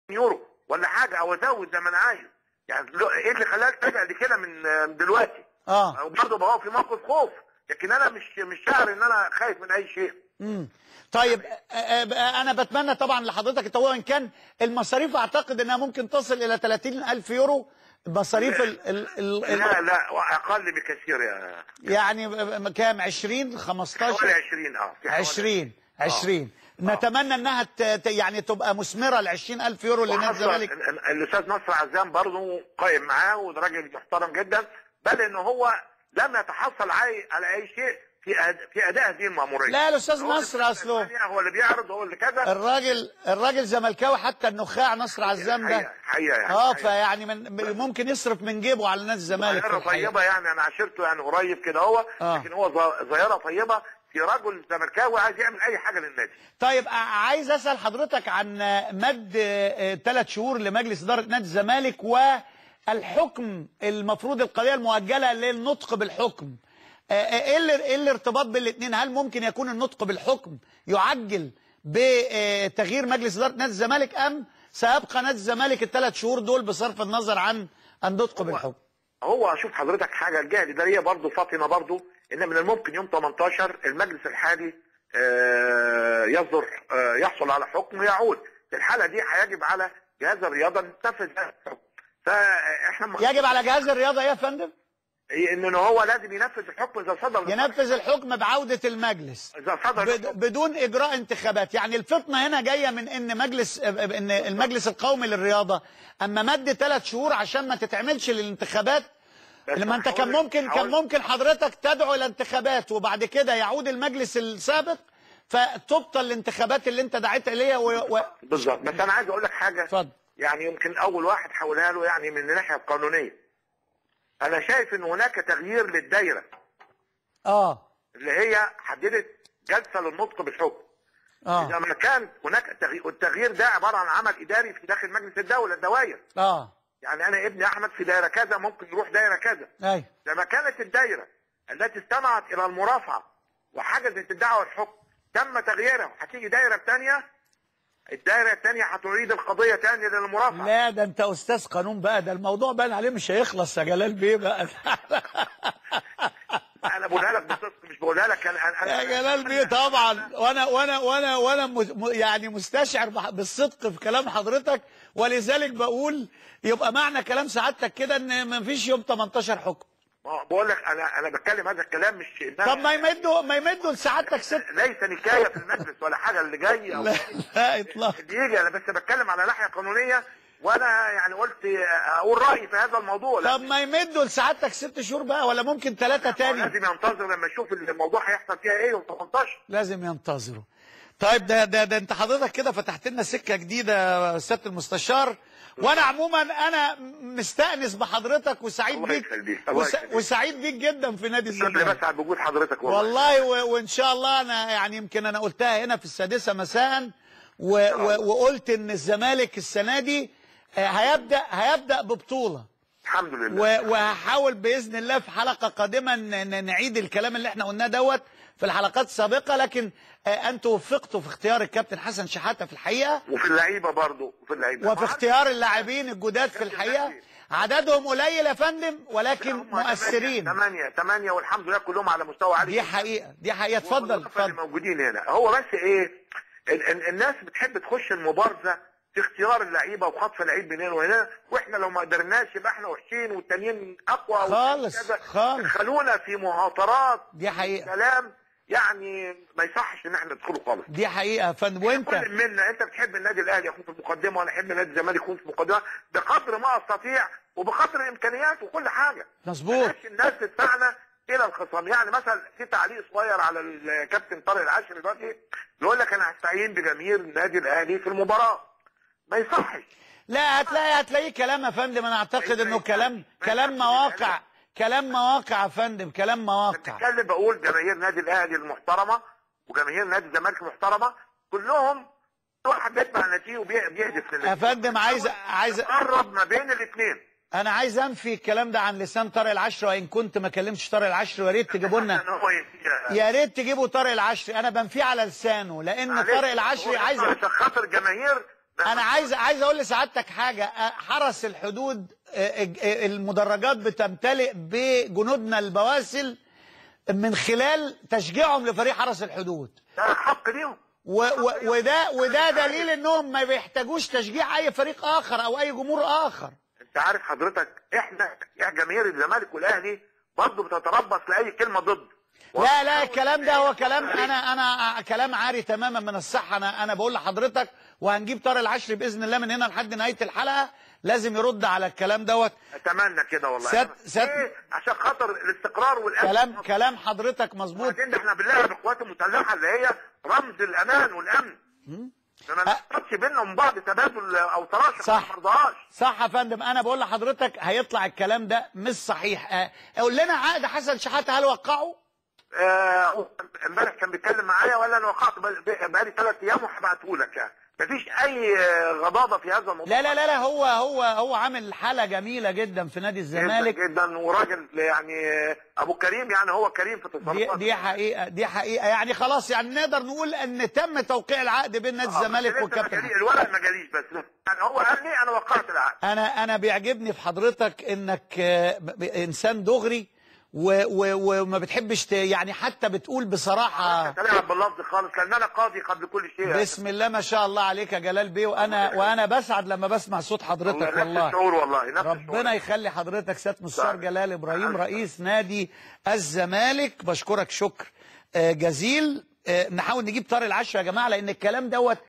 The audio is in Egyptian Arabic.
يورو ولا حاجه او ازود زي ما انا عايز يعني لو- ايه اللي خلاك تلجأ لكده من من دلوقتي اه برضه بقى في موقف خوف لكن انا مش مش شاعر ان انا خايف من اي شيء امم طيب آه، آه، انا بتمنى طبعا لحضرتك التوقع ان كان المصاريف اعتقد انها ممكن تصل الى 30 الف يورو مصاريف ال ال ال ال لا لا اقل بكثير يا يعني كام 20 حوالي 15 20 اه في حوالي 20 20 نتمنى انها ت- ت- يعني تبقى مثمره ل 20000 يورو لنادي وحصل الزمالك ال- ال- الاستاذ نصر عزام برضه قائم معاه وده راجل محترم جدا بل ان هو لم يتحصل علي على اي شيء في أد- في اداء هذه الماموريه لا الأستاذ هو اللي نصر بيعمل أصله. الثانية، هو اللي بيعرض هو اللي كذا الراجل الراجل زملكاوي حتى النخاع نصر عزام حقيقة ده حقيقة يعني اه حقيقة. فيعني من ممكن يصرف من جيبه على نادي الزمالك في ظاهرة الحقيقة. طيبة يعني أنا عشرته يعني قريب كده هو آه. لكن هو ظا- ظاهرة طيبة في رجل زملكاوي عايز يعمل أي حاجة للنادي طيب ع- عايز اسال حضرتك عن مد ثلاث شهور لمجلس اداره نادي الزمالك والحكم المفروض القضيه المؤجله للنطق بالحكم آه، آه، ايه ال- إيه الارتباط بين الاثنين هل ممكن يكون النطق بالحكم يعجل بتغيير مجلس اداره نادي الزمالك ام سيبقى نادي الزمالك الثلاث شهور دول بصرف النظر عن النطق بالحكم هو اشوف حضرتك حاجه الجهه الاداريه برضه فاطمه برضه ان من الممكن يوم 18 المجلس الحالي آه، يصدر آه، يحصل على حكم ويعود في الحاله دي هيجب على جهاز الرياضه ان ينفذ هذا الحكم فاحنا م- يجب على جهاز الرياضه ايه يا فندم ان هو لازم ينفذ الحكم اذا صدر ينفذ الحكم بعوده المجلس اذا صدر بد- بدون اجراء انتخابات يعني الفطنه هنا جايه من ان مجلس ان المجلس القومي للرياضه اما مد ثلاث شهور عشان ما تتعملش للانتخابات بس لما انت كان حوالي- ممكن كان حوالي- ممكن حضرتك تدعو الى انتخابات وبعد كده يعود المجلس السابق فتبطل الانتخابات اللي انت دعيت اليها و... و... بالظبط بس انا عايز اقول لك حاجه اتفضل يعني يمكن اول واحد حولها له يعني من الناحيه القانونيه انا شايف ان هناك تغيير للدايره اه اللي هي حددت جلسه للنطق بالحكم اه اذا ما كان هناك تغيير والتغيير ده عباره عن عمل اداري في داخل مجلس الدوله الدوائر اه يعني انا ابني احمد في دايره كذا ممكن يروح دايره كذا ايوه لما كانت الدايره التي استمعت الى المرافعه وحجزت الدعوه الحكم تم تغييرها هتيجي دايره ثانيه الدايره الثانيه هتعيد القضيه ثاني للمرافعه لا ده انت استاذ قانون بقى ده الموضوع باين عليه مش هيخلص يا جلال بيه بقى انا بقولها لك بصدق مش بقولها لك انا أنا- يا جلال بيه طبعا وانا وانا وانا وانا م- م- يعني مستشعر بح- بالصدق في كلام حضرتك ولذلك بقول يبقى معنى كلام سعادتك كده ان ما فيش يوم 18 حكم ما بقول لك انا انا بتكلم هذا الكلام مش إن أنا- طب ما يمدوا ما يمدوا لسعادتك ست ليس نكايه في المجلس ولا حاجه اللي جاي او لا لا اطلاق اللي يجي انا بس بتكلم على ناحيه قانونيه وانا يعني قلت اقول رايي في هذا الموضوع طب ما يمدوا لسعادتك ست شهور بقى ولا ممكن ثلاثة تاني لازم ينتظر لما يشوف الموضوع هيحصل فيها ايه يوم 18 لازم ينتظروا طيب ده ده ده انت حضرتك كده فتحت لنا سكه جديده يا سياده المستشار وانا عموما انا مستانس بحضرتك وسعيد الله بيك يخليك، الله وس... يخليك. وسعيد بيك جدا في نادي اللي الزمالك بسعد بوجود حضرتك والله والله و... وان شاء الله انا يعني يمكن انا قلتها هنا في السادسه مساء و... و... وقلت ان الزمالك السنه دي آه، هيبدا هيبدا ببطوله الحمد لله و- وهحاول باذن الله في حلقه قادمه ن- ن- نعيد الكلام اللي احنا قلناه دوت في الحلقات السابقه لكن آه، انتوا وفقتوا في اختيار الكابتن حسن شحاته في الحقيقه وفي اللعيبه برضه وفي اللعيبه وفي اختيار اللاعبين الجداد في الحقيقه عددهم قليل يا فندم ولكن مؤثرين ثمانية ثمانية والحمد لله كلهم على مستوى عالي دي حقيقه دي حقيقه اتفضل والوظائف اللي اتفضل موجودين هنا هو بس ايه ال ال الناس بتحب تخش المبارزه في اختيار اللعيبه وخطف لعيب من هنا وهنا واحنا لو ما قدرناش يبقى احنا وحشين والتانيين اقوى خالص، وكذا. خالص. خلونا في مهاترات دي حقيقه كلام يعني ما يصحش ان احنا ندخله خالص دي حقيقه يا فندم وانت كل منا انت بتحب النادي الاهلي يكون في المقدمه وانا احب نادي الزمالك يكون في المقدمه بقدر ما استطيع وبقدر الامكانيات وكل حاجه مظبوط بلاش الناس تدفعنا الى الخصام يعني مثلا في تعليق صغير على الكابتن طارق العاشر دلوقتي بيقول لك انا هستعين بجماهير النادي الاهلي في المباراه ما يصحش لا هتلاقي هتلاقي كلام يا فندم انا اعتقد انه كلام كلام مواقع كلام مواقع يا فندم كلام مواقع بتكلم بقول جماهير النادي الاهلي المحترمه وجماهير نادي الزمالك المحترمه كلهم كل واحد بيتبع نتيجه وبيهدف يا للنتيجه فندم عايز عايز قرب ما بين الاثنين انا عايز انفي الكلام ده عن لسان طارق العشر وان كنت ما كلمتش طارق العشر ويا ريت تجيبوا لنا هو ينتهي. يا ريت تجيبوا طارق العشري انا بنفيه على لسانه لان معلش، طارق العشري هو عايز عشان خاطر الجماهير انا عايز عايز اقول لسعادتك حاجه آه، حرس الحدود آه، آه، المدرجات بتمتلئ بجنودنا البواسل من خلال تشجيعهم لفريق حرس الحدود ده حق ليهم و و وده وده دليل انهم ما بيحتاجوش تشجيع اي فريق اخر او اي جمهور اخر انت عارف حضرتك احنا يا جماهير الزمالك والاهلي برضه بتتربص لاي كلمه ضد لا لا الكلام ده هو كلام انا انا كلام عاري تماما من الصحه انا انا بقول لحضرتك وهنجيب طارق العشري باذن الله من هنا لحد نهايه الحلقه لازم يرد على الكلام دوت اتمنى كده والله سياد- سياد- إيه؟ عشان خاطر الاستقرار والامن كلام كلام حضرتك مظبوط وبعدين احنا بالله بالقوات المسلحه اللي هي رمز الامان والامن ما نحطش بيننا وبين بعض تبادل او تراشق صح. ما مرضاهاش صح يا فندم انا بقول لحضرتك هيطلع الكلام ده مش صحيح آه، قول لنا عقد حسن شحاته هل وقعه آه، امبارح كان بيتكلم معايا ولا انا وقعت بقى- بقالي ثلاث ايام وهبعته لك يعني مفيش اي آه، غضاضه في هذا الموضوع لا لا لا لا هو هو هو عامل حاله جميله جدا في نادي الزمالك جدا, جدا وراجل يعني آه، ابو كريم يعني هو كريم في دي تصرفاته دي حقيقه دي حقيقه يعني خلاص يعني نقدر نقول ان تم توقيع العقد بين نادي آه، الزمالك بس لسه والكابتن ما جالي- الورق ما جاليش بس يعني هو قال لي انا وقعت العقد انا انا بيعجبني في حضرتك انك آه، ب- ب- انسان دغري و- و- وما بتحبش ت- يعني حتى بتقول بصراحه تلعب باللفظ خالص لان انا قاضي قبل كل شيء بسم الله ما شاء الله عليك يا جلال بيه وانا وانا بسعد لما بسمع صوت حضرتك نفس والله الشعور والله نفس ربنا الشعور. يخلي حضرتك سياده مستشار صح. جلال ابراهيم ألف رئيس نادي الزمالك بشكرك شكر آه، جزيل آه، نحاول نجيب طارق العشرة يا جماعه لان الكلام دوت